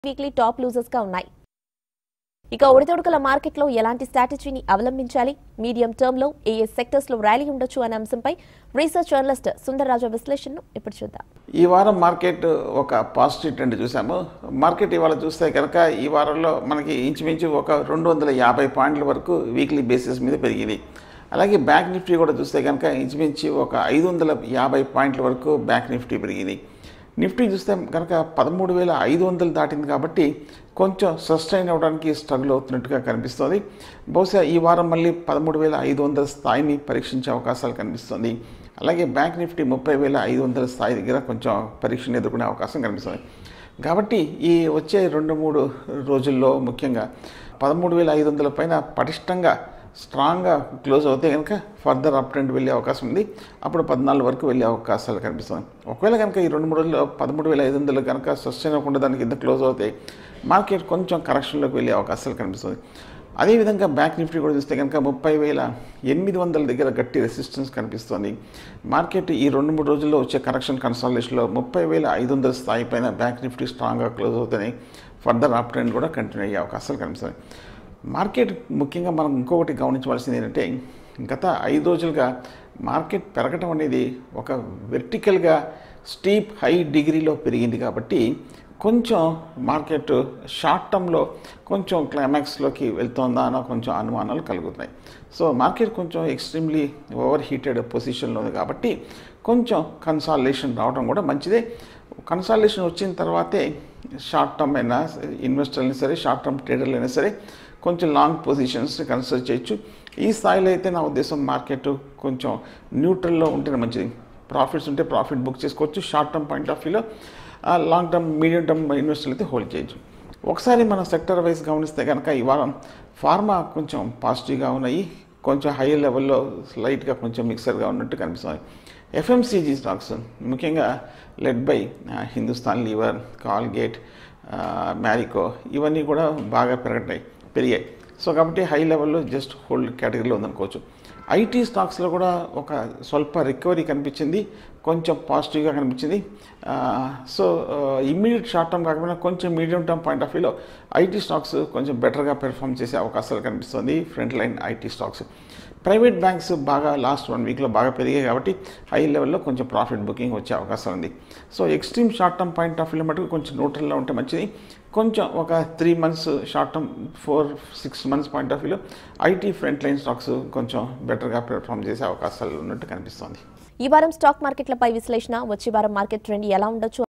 weekly top losers గా ఉన్నాయి ఇక ఉడితొడుకుల మార్కెట్లో ఎలాంటి స్ట్రాటజీని అవలంబించాలి మీడియం టర్మ్ లో ఏ ఏ సెక్టర్స్ లో ర్యాలీ ఉండొచ్చు అనే అంశంపై రీసెర్చ్ జర్నలిస్ట్ సుందరరాజు విశ్లేషణను ఇప్పుడు చూద్దాం ఈ వారం మార్కెట్ ఒక పాజిటివ్ ట్రెండ్ చూసాము మార్కెట్ ఇవాళ చూస్తే కనుక ఈ వారంలో మనకి ఇంచుమించు ఒక రెండు వందల యాభై పాయింట్ల వరకు వీక్లీ బేసిస్ మీద పెరిగింది అలాగే బ్యాంక్ నిఫ్టీ కూడా చూస్తే కనుక ఇంచుమించు ఒక ఐదు వందల యాభై పాయింట్ల వరకు బ్యాంక్ నిఫ్టీ పెరిగింది నిఫ్టీ చూస్తే కనుక పదమూడు వేల ఐదు వందలు దాటింది కాబట్టి కొంచెం సస్టైన్ అవ్వడానికి స్ట్రగుల్ అవుతున్నట్టుగా కనిపిస్తుంది బహుశా ఈ వారం మళ్ళీ పదమూడు వేల ఐదు వందల స్థాయిని పరీక్షించే అవకాశాలు కనిపిస్తుంది అలాగే బ్యాంక్ నిఫ్టీ ముప్పై వేల ఐదు వందల స్థాయి దగ్గర కొంచెం పరీక్షను ఎదుర్కొనే అవకాశం కనిపిస్తుంది కాబట్టి ఈ వచ్చే రెండు మూడు రోజుల్లో ముఖ్యంగా పదమూడు వేల ఐదు వందల పైన పటిష్టంగా స్ట్రాంగ్గా క్లోజ్ అవుతే కనుక ఫర్దర్ అప్ ట్రెండ్ వెళ్ళే అవకాశం ఉంది అప్పుడు పద్నాలుగు వరకు వెళ్ళే అవకాశాలు కనిపిస్తుంది ఒకవేళ కనుక ఈ రెండు మూడు రోజుల్లో పదమూడు వేల ఐదు వందలు కనుక సస్టైన్ అవ్వకుండా దానికి కింద క్లోజ్ అవుతాయి మార్కెట్ కొంచెం కరెక్షన్లోకి వెళ్ళే అవకాశాలు కనిపిస్తుంది అదేవిధంగా బ్యాంక్ నిఫ్టీ కూడా చూస్తే కనుక ముప్పై వేల ఎనిమిది వందల దగ్గర గట్టి రెసిస్టెన్స్ కనిపిస్తుంది మార్కెట్ ఈ రెండు మూడు రోజుల్లో వచ్చే కరెక్షన్ కన్సాలిడేషన్లో ముప్పై వేల ఐదు వందల స్థాయి పైన బ్యాంక్ నిఫ్టీ స్ట్రాంగ్గా క్లోజ్ అవుతాయి ఫర్దర్ అప్ ట్రెండ్ కూడా కంటిన్యూ అయ్యే అవకాశాలు కనిపిస్తాయి మార్కెట్ ముఖ్యంగా మనం ఇంకొకటి గమనించవలసింది ఏంటంటే గత ఐదు రోజులుగా మార్కెట్ పెరగటం అనేది ఒక వెర్టికల్గా స్టీప్ హై డిగ్రీలో పెరిగింది కాబట్టి కొంచెం మార్కెట్ షార్ట్ టర్మ్లో కొంచెం క్లైమాక్స్లోకి వెళ్తుందా అన్న కొంచెం అనుమానాలు కలుగుతున్నాయి సో మార్కెట్ కొంచెం ఎక్స్ట్రీమ్లీ ఓవర్ హీటెడ్ పొజిషన్లో ఉంది కాబట్టి కొంచెం కన్సాలేషన్ రావడం కూడా మంచిదే కన్సాలేషన్ వచ్చిన తర్వాతే షార్ట్ టర్మ్ అయినా ఇన్వెస్టర్లు సరే షార్ట్ టర్మ్ ట్రేడర్లు అయినా సరే కొంచెం లాంగ్ పొజిషన్స్ కన్సిడర్ చేయొచ్చు ఈ స్థాయిలో అయితే నా ఉద్దేశం మార్కెట్ కొంచెం న్యూట్రల్లో ఉంటేనే మంచిది ప్రాఫిట్స్ ఉంటే ప్రాఫిట్ బుక్ చేసుకోవచ్చు షార్ట్ టర్మ్ పాయింట్ ఆఫ్ వ్యూలో లాంగ్ టర్మ్ మీడియం టర్మ్ ఇన్వెస్టర్లు అయితే హోల్డ్ చేయొచ్చు ఒకసారి మన సెక్టర్ వైజ్ గమనిస్తే కనుక ఈ వారం ఫార్మా కొంచెం పాజిటివ్గా ఉన్నాయి కొంచెం హై లెవెల్లో స్లైట్గా కొంచెం మిక్సర్గా ఉన్నట్టు కనిపిస్తుంది ఎఫ్ఎంసీజీ స్టాక్స్ ముఖ్యంగా led by Hindustan Lever Colgate Marico ఇవన్నీ కూడా బాగా పెరగటాయి పెరిగాయి సో కాబట్టి హై లెవెల్లో జస్ట్ హోల్డ్ కేటగిరీలో ఉందనుకోవచ్చు ఐటీ స్టాక్స్లో కూడా ఒక స్వల్ప రికవరీ కనిపించింది కొంచెం పాజిటివ్గా కనిపించింది సో ఇమ్మీడియట్ షార్ట్ టర్మ్ కాకపోయినా కొంచెం మీడియం టర్మ్ పాయింట్ ఆఫ్ వ్యూలో ఐటీ స్టాక్స్ కొంచెం బెటర్గా పెర్ఫామ్ చేసే అవకాశాలు కనిపిస్తుంది front line IT stocks private banks బాగా లాస్ట్ వన్ వీక్లో బాగా పెరిగాయి కాబట్టి హై లెవెల్లో కొంచెం ప్రాఫిట్ బుకింగ్ వచ్చే అవకాశం ఉంది so extreme short term point of view మటుకు కొంచెం న్యూట్రల్లో ఉంటే మంచిది కొంచెం ఒక three months short term four six months point of వ్యూలో ఐటీ ఫ్రంట్ లైన్ స్టాక్స్ కొంచెం బెటర్గా పెర్ఫామ్ చేసే అవకాశాలు ఉన్నట్టు కనిపిస్తుంది ఈ వారం స్టాక్ మార్కెట్లపై విశ్లేషణ వచ్చే వారం మార్కెట్ ట్రెండ్ ఎలా ఉండొచ్చు